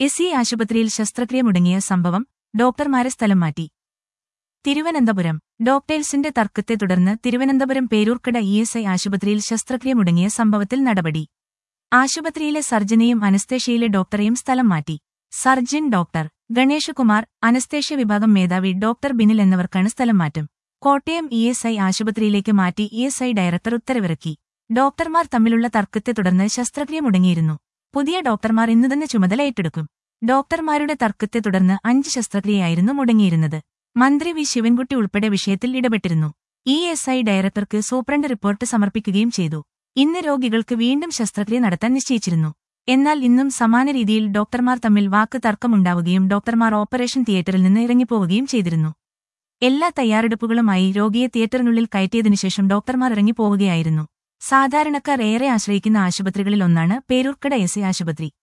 S C ആശുപത്രിയിൽ ശസ്ത്രക്രിയ മുടങ്ങിയ സംഭവം ഡോക്ടർമാരെ സ്ഥലം മാറ്റി തിരുവനന്തപുരം ഡോക്ടേഴ്സിന്റെ തർക്കത്തെ തുടർന്ന് Thiruvananthapuram Peroorkada E S I ആശുപത്രിയിൽ ശസ്ത്രക്രിയ മുടങ്ങിയ സംഭവത്തിൽ നടപടി ആശുപത്രിയിലെ സർജനെയും അനസ്തേഷ്യയിലെ ഡോക്ടറെയും സ്ഥലം മാറ്റി സർജൻ ഡോക്ടർ ഗണേഷകുമാർ അനസ്തേഷ്യ വിഭാഗം മേധാവി ഡോക്ടർ ബിനിൽ എന്നിവർക്കാണ് സ്ഥലം മാറ്റം കോട്ടയം ഇ എസ് ഐ ആശുപത്രിയിലേക്ക് മാറ്റി ഇ എസ് ഐ ഡയറക്ടർ ഉത്തരവിറക്കി ഡോക്ടർമാർ തമ്മിലുള്ള തർക്കത്തെ തുടർന്ന് ശസ്ത്രക്രിയ മുടങ്ങിയിരുന്നു പുതിയ ഡോക്ടർമാർ ഇന്നു തന്നെ ചുമതല ഏറ്റെടുക്കും ഡോക്ടർമാരുടെ തർക്കത്തെ തുടർന്ന് അഞ്ച് ശസ്ത്രക്രിയയായിരുന്നു മുടങ്ങിയിരുന്നത് മന്ത്രി വി ശിവൻകുട്ടി ഉൾപ്പെടെ വിഷയത്തിൽ ഇടപെട്ടിരുന്നു ഇ എസ് ഐ ഡയറക്ടർക്ക് സൂപ്രണ്ട് റിപ്പോർട്ട് സമർപ്പിക്കുകയും ചെയ്തു ഇന്ന് രോഗികൾക്ക് വീണ്ടും ശസ്ത്രക്രിയ നടത്താൻ നിശ്ചയിച്ചിരുന്നു എന്നാൽ ഇന്നും സമാന രീതിയിൽ ഡോക്ടർമാർ തമ്മിൽ വാക്ക് തർക്കമുണ്ടാവുകയും ഡോക്ടർമാർ ഓപ്പറേഷൻ തിയേറ്ററിൽ നിന്ന് ഇറങ്ങിപ്പോവുകയും ചെയ്തിരുന്നു എല്ലാ തയ്യാറെടുപ്പുകളുമായി രോഗിയെ തിയേറ്ററിനുള്ളിൽ കയറ്റിയതിനുശേഷം ഡോക്ടർമാർ ഇറങ്ങിപ്പോവുകയായിരുന്നു സാധാരണക്കാർ ഏറെ ആശ്രയിക്കുന്ന ആശുപത്രികളിൽ ഒന്നാണ് പേരൂർക്കട എസ് ആശുപത്രി